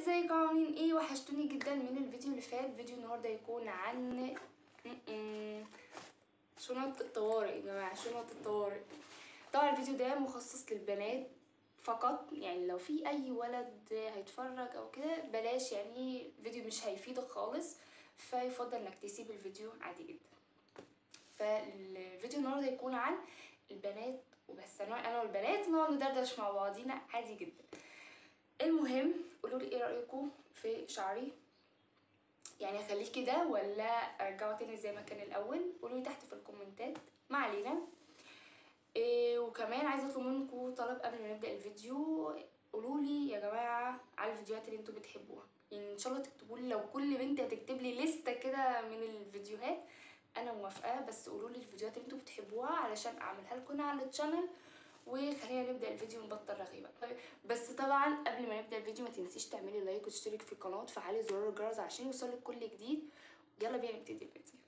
ازيكم عاملين ايه وحشتوني جدا من الفيديو اللي فات فيديو النهارده يكون عن م-م. شنط الطوارئ يا جماعه شنط الطوارئ طبعا الفيديو ده مخصص للبنات فقط يعني لو في اي ولد هيتفرج او كده بلاش يعني فيديو مش هيفيدك خالص فيفضل انك تسيب الفيديو عادي جدا فالفيديو النهارده يكون عن البنات وبس انا انا والبنات نقعد ندردش مع بعضينا عادي جدا المهم قولوا لي ايه رايكم في شعري يعني اخليه كده ولا ارجعه تاني زي ما كان الاول قولوا لي تحت في الكومنتات ما علينا إيه وكمان عايزه اطلب منكم طلب قبل ما نبدا الفيديو قولوا لي يا جماعه على الفيديوهات اللي انتوا بتحبوها يعني ان شاء الله تكتبوا لي لو كل بنت هتكتب لي لسته كده من الفيديوهات انا موافقه بس قولوا لي الفيديوهات اللي انتوا بتحبوها علشان اعملها لكم على الشانل وخلينا نبدا الفيديو نبطل رغي بقى بس طبعا قبل ما نبدا الفيديو ما تنسيش تعملي لايك وتشترك في القناه وتفعلي زرار الجرس عشان يوصلك كل جديد يلا بينا نبتدي الفيديو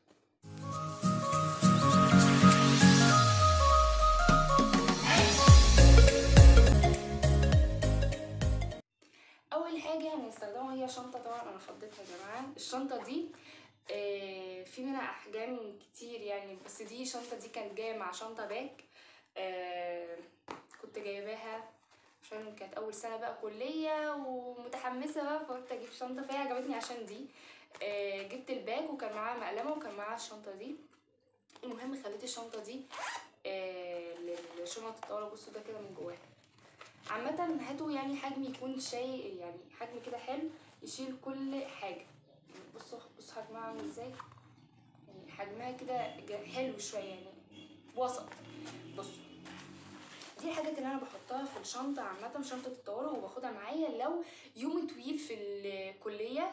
اول حاجه هنستخدمها هي شنطه طبعا انا فضيتها يا جماعه الشنطه دي آه، في منها احجام كتير يعني بس دي الشنطه دي كانت جايه مع شنطه باك آه، كنت جايباها عشان كانت اول سنه بقى كليه ومتحمسه بقى فقلت اجيب شنطه فهي عجبتني عشان دي آه، جبت الباك وكان معاها مقلمه وكان معاها الشنطه دي المهم خليت الشنطه دي آه، للشنط الطاوله بصوا ده كده من جواها عامة هاتوا يعني حجم يكون شيء يعني حجم كده حلو يشيل كل حاجة بصوا بصوا حجمها عامل ازاي يعني حجمها كده جا- حلو شوية يعني وسط بصوا دي الحاجات اللي انا بحطها في الشنطة عامة شنطة الطوارئ وباخدها معايا لو يوم طويل في الكلية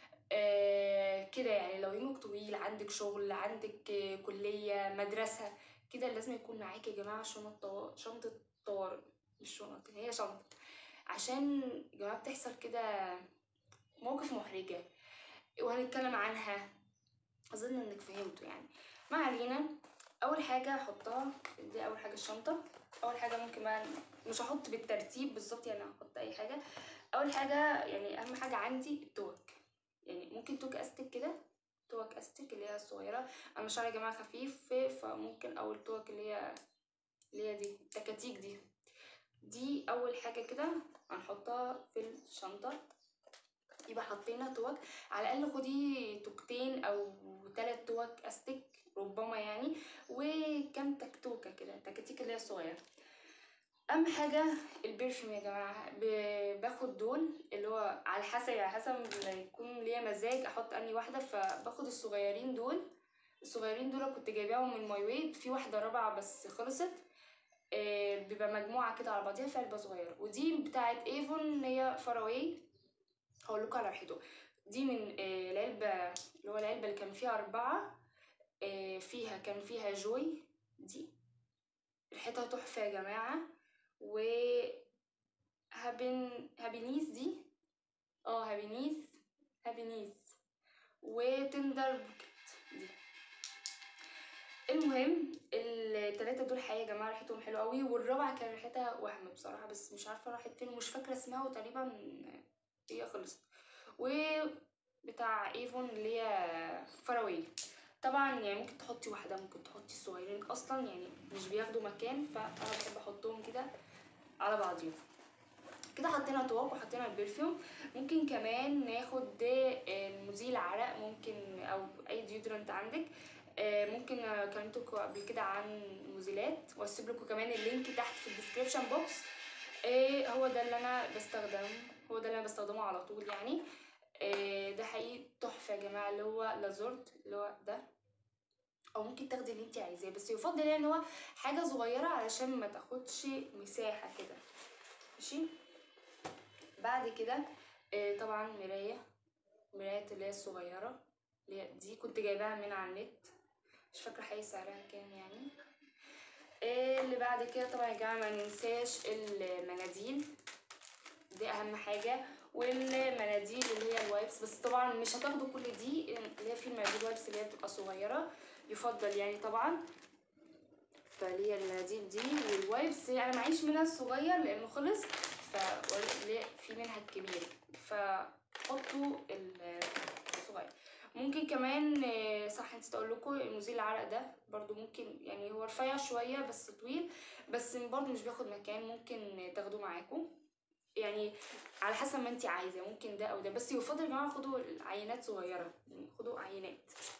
آه كده يعني لو يومك طويل عندك شغل عندك آه كلية مدرسة كده لازم يكون معاكي يا جماعة شنط طوا- شنطة طوارئ مش شنط هي شنطة عشان يا جماعة بتحصل كده مواقف محرجة وهنتكلم عنها أظن إنك فهمتوا يعني ما علينا أول حاجة أحطها دي أول حاجة الشنطة أول حاجة ممكن بقى مش هحط بالترتيب بالظبط يعني هحط أي حاجة أول حاجة يعني أهم حاجة عندي التوك يعني ممكن توك أستك كده توك أستك اللي هي الصغيرة أنا شعري يا جماعة خفيف فممكن أول توك اللي هي اللي هي دي التكاتيك دي دي اول حاجه كده هنحطها في الشنطه يبقى حطينا توك على الاقل خدي توكتين او ثلاث توك استك ربما يعني وكم تكتوكه كده تكاتيك اللي هي الصغيره اهم حاجه البرفيوم يا جماعه ب- باخد دول اللي هو على حسب على حسب ما يكون ليا مزاج احط اني واحده فباخد الصغيرين دول الصغيرين دول كنت جايباهم من ماي ويد في واحده رابعه بس خلصت آه، بيبقى مجموعه كده على بعضيها في علبه صغيره ودي بتاعت ايفون هي فراوي هقول لكم على ريحته دي من آه، العلبه اللي هو العلبه اللي كان فيها اربعه آه، فيها كان فيها جوي دي ريحتها تحفه يا جماعه و هابن هابينيس دي اه هابينيس هابينيس وتندر بوكيت دي المهم التلاتة دول حقيقة يا جماعة ريحتهم حلوة قوي والرابعة كان ريحتها وهم بصراحة بس مش عارفة راحت فين ومش فاكرة اسمها وتقريبا هي خلصت وبتاع ايفون اللي هي فراوي طبعا يعني ممكن تحطي واحدة ممكن تحطي الصغيرين اصلا يعني مش بياخدوا مكان فانا بحب احطهم كده على بعضيهم كده حطينا طواق وحطينا البرفيوم ممكن كمان ناخد المزيل عرق ممكن او اي ديودرنت عندك آه، ممكن آه، كلمتكم قبل كده عن مزيلات واسيب لكم كمان اللينك تحت في الديسكريبشن بوكس آه، هو ده اللي انا بستخدمه هو ده اللي انا بستخدمه على طول يعني آه، ده حقيقي تحفه يا جماعه اللي هو لازورد اللي هو ده او ممكن تاخدي اللي انت عايزاه بس يفضل يعني ان هو حاجه صغيره علشان ما تاخدش مساحه كده ماشي بعد كده آه، طبعا مرايه مرايه اللي هي الصغيره اللي هي دي كنت جايباها من على النت مش فاكره حقيقي سعرها كام يعني إيه اللي بعد كده طبعا يا جماعه ما ننساش المناديل دي اهم حاجه والمناديل اللي هي الوايبس بس طبعا مش هتاخدوا كل دي اللي هي في المناديل وايبس اللي هي بتبقى صغيره يفضل يعني طبعا فاللي هي المناديل دي والوايبس انا معيش منها الصغير لانه خلص ف في منها الكبير ف حطوا ال- الصغير ممكن كمان آه، صح نسيت اقول لكم المزيل العرق ده برضو ممكن يعني هو رفيع شويه بس طويل بس برضو مش بياخد مكان ممكن تاخدوه معاكم يعني على حسب ما انت عايزه ممكن ده او ده بس يفضل يا جماعه خدوا عينات صغيره يعني خدوا عينات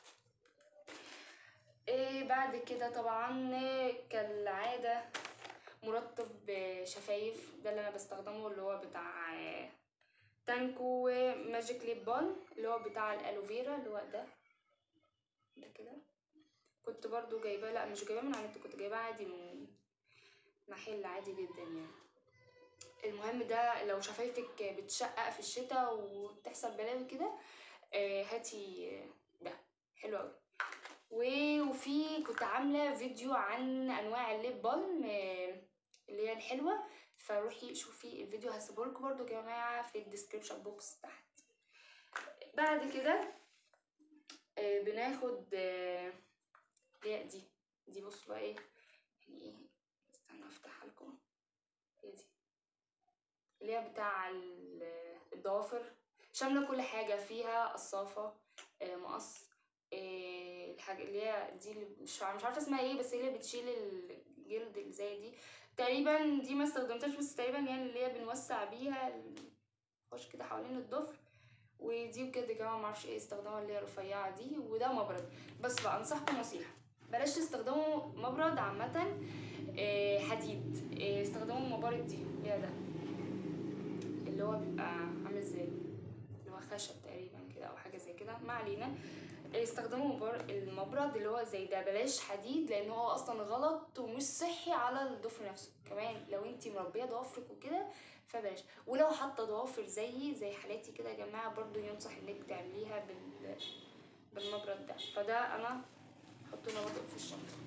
إيه بعد كده طبعا آه، كالعاده مرطب آه، شفايف ده اللي انا بستخدمه اللي هو بتاع آه، تانكو ماجيك ليب بالم اللي هو بتاع الالوفيرا اللي هو ده ده كده كنت برضو جايباه لا مش جايباه من على النت كنت جايباه عادي من محل عادي جدا يعني المهم ده لو شفايفك بتشقق في الشتاء وتحصل بلاوي كده آه، هاتي ده حلو قوي وفي كنت عامله فيديو عن انواع الليب بالم آه، اللي هي الحلوه فروحي شوفي الفيديو هسيبهولكوا برضو يا جماعه في الديسكريبشن بوكس تحت بعد كده آه، بناخد آه، اللي هي دي دي بصوا بقى ايه يعني ايه استنى افتحها لكم هي دي اللي هي بتاع ال- الضوافر شامله كل حاجه فيها قصافه آه، مقص آه، الحاجه اللي هي دي اللي مش عارفه مش عارفه اسمها ايه بس هي اللي بتشيل الجلد اللي زي دي تقريبا دي ما استخدمتهاش بس تقريبا يعني اللي هي بنوسع بيها ال- نخش كده حوالين الضفر ودي بجد يا جماعه معرفش ايه استخدامها اللي هي الرفيعه دي وده مبرد بس بقى انصحكم نصيحه بلاش تستخدموا مبرد عامه آه، حديد آه، استخدموا مبارد دي اللي هي ده اللي هو بيبقى عامل زي اللي هو خشب تقريبا كده او حاجه زي كده ما علينا استخدموا مبر- المبرد اللي هو زي ده بلاش حديد لان هو اصلا غلط ومش صحي على الضفر نفسه كمان لو انتي مربيه ضوافرك وكده فبلاش ولو حاطه ضوافر زيي زي حالاتي كده يا جماعه برضو ينصح انك تعمليها بال بالمبرد ده فده انا حطه هنا برضو في الشنطه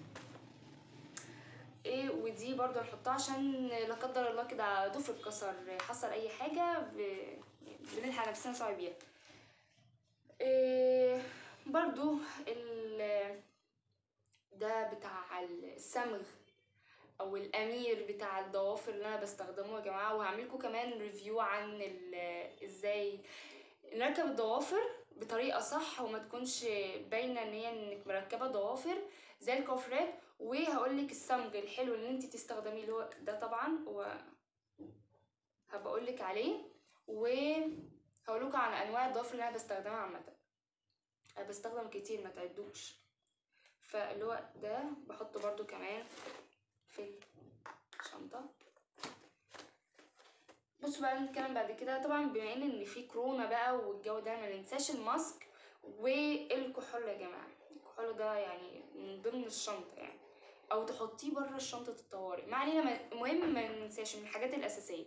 ايه ودي برضو نحطها عشان لا قدر الله كده ضفر اتكسر حصل اي حاجه ب... بنلحق نفسنا سوا بيها إيه برضو ال ده بتاع الصمغ او الامير بتاع الضوافر اللي انا بستخدمه يا جماعه وهعملكم كمان ريفيو عن ال- ازاي نركب الضوافر بطريقه صح وما تكونش باينه ان هي انك مركبه ضوافر زي الكوفرات وهقولك الصمغ الحلو اللي انت تستخدميه اللي هو ده طبعا و هبقولك عليه وهقولك على انواع الضوافر اللي انا بستخدمها عامه انا بستخدم كتير ما تعدوش فاللي هو ده بحطه برضو كمان في الشنطة بصوا بقى نتكلم بعد كده طبعا بما ان ان في كورونا بقى والجو ده ما ننساش الماسك والكحول يا جماعة الكحول ده يعني من ضمن الشنطة يعني او تحطيه بره شنطة الطوارئ ما علينا ما- المهم ما ننساش من الحاجات الاساسية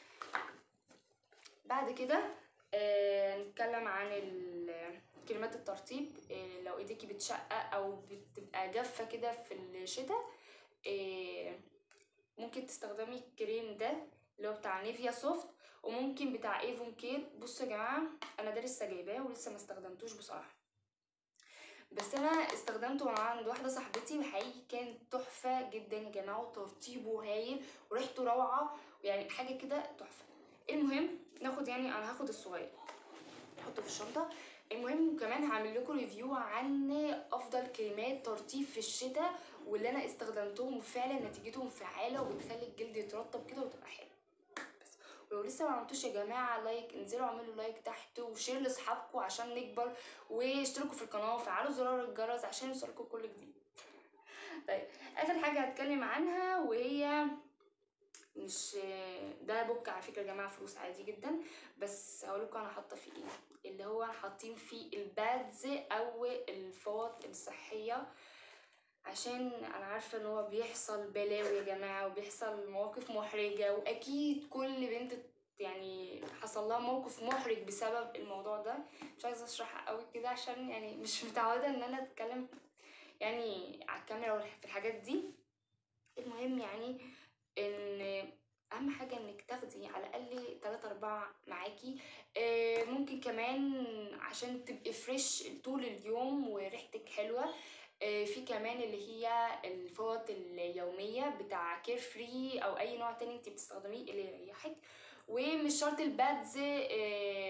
بعد كده آه نتكلم عن ال- كلمات الترطيب آه لو ايديكي بتشقق او بتبقى جافة كده في الشتاء آه ممكن تستخدمي الكريم ده اللي هو بتاع نيفيا سوفت وممكن بتاع ايفون كير بصوا يا جماعه انا ده لسه جايباه ولسه ما استخدمتوش بصراحه بس انا استخدمته مع عند واحده صاحبتي وحقيقي كان تحفه جدا يا جماعه وترطيبه هايل وريحته روعه يعني حاجه كده تحفه المهم ناخد يعني انا هاخد الصغير احطه في الشنطه المهم كمان هعمل لكم ريفيو عن افضل كريمات ترطيب في الشتاء واللي انا استخدمتهم وفعلا نتيجتهم فعاله وبتخلي الجلد يترطب كده وتبقى حلو بس ولو لسه ما عملتوش يا جماعه لايك انزلوا اعملوا لايك تحت وشير لاصحابكم عشان نكبر واشتركوا في القناه وفعلوا زرار الجرس عشان يوصلكم كل جديد طيب اخر حاجه هتكلم عنها وهي مش ده بوك على فكره يا جماعه فلوس عادي جدا بس هقول لكم انا حاطه فيه ايه اللي هو حاطين فيه البادز او الفوط الصحيه عشان انا عارفه ان هو بيحصل بلاوي يا جماعه وبيحصل مواقف محرجه واكيد كل بنت يعني حصل لها موقف محرج بسبب الموضوع ده مش عايزه اشرح قوي كده عشان يعني مش متعوده ان انا اتكلم يعني على الكاميرا وفي الحاجات دي المهم يعني ان اهم حاجه انك تاخدي على الاقل 3 4 معاكي آه، ممكن كمان عشان تبقي فريش طول اليوم وريحتك حلوه آه، في كمان اللي هي الفوط اليوميه بتاع كير فري او اي نوع تاني انت بتستخدميه اللي يريحك ومش شرط البادز آه،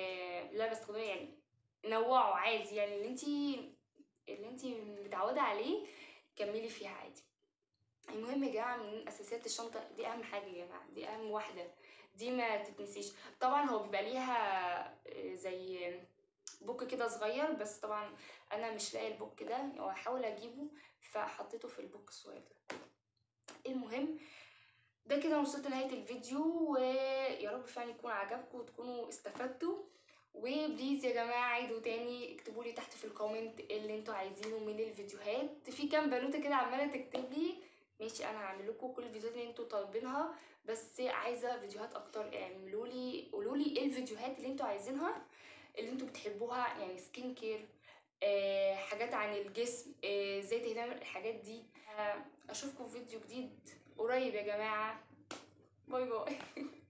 اللي انا بستخدمه يعني نوعه عادي يعني اللي انتي اللي انتي متعوده عليه كملي فيها عادي المهم يا جماعه من اساسيات الشنطه دي اهم حاجه يا جماعه دي اهم واحده دي ما تتنسيش طبعا هو بيبقى ليها آه، زي بوك كده صغير بس طبعا انا مش لاقي البوك ده وهحاول اجيبه فحطيته في البوك الصغير ده المهم ده كده وصلت لنهايه الفيديو ويا رب فعلا يكون عجبكم وتكونوا استفدتوا وبليز يا جماعه عيدوا تاني اكتبوا لي تحت في الكومنت اللي انتوا عايزينه من الفيديوهات في كام بنوته كده عماله تكتب لي ماشي انا هعمل لكم كل الفيديوهات اللي انتوا طالبينها بس عايزه فيديوهات اكتر اعملوا لي قولوا لي ايه الفيديوهات اللي انتوا عايزينها اللي انتوا بتحبوها يعني سكين كير آه حاجات عن الجسم آه، ازاي تهتموا الحاجات دي آه اشوفكم في فيديو جديد قريب يا جماعه باي باي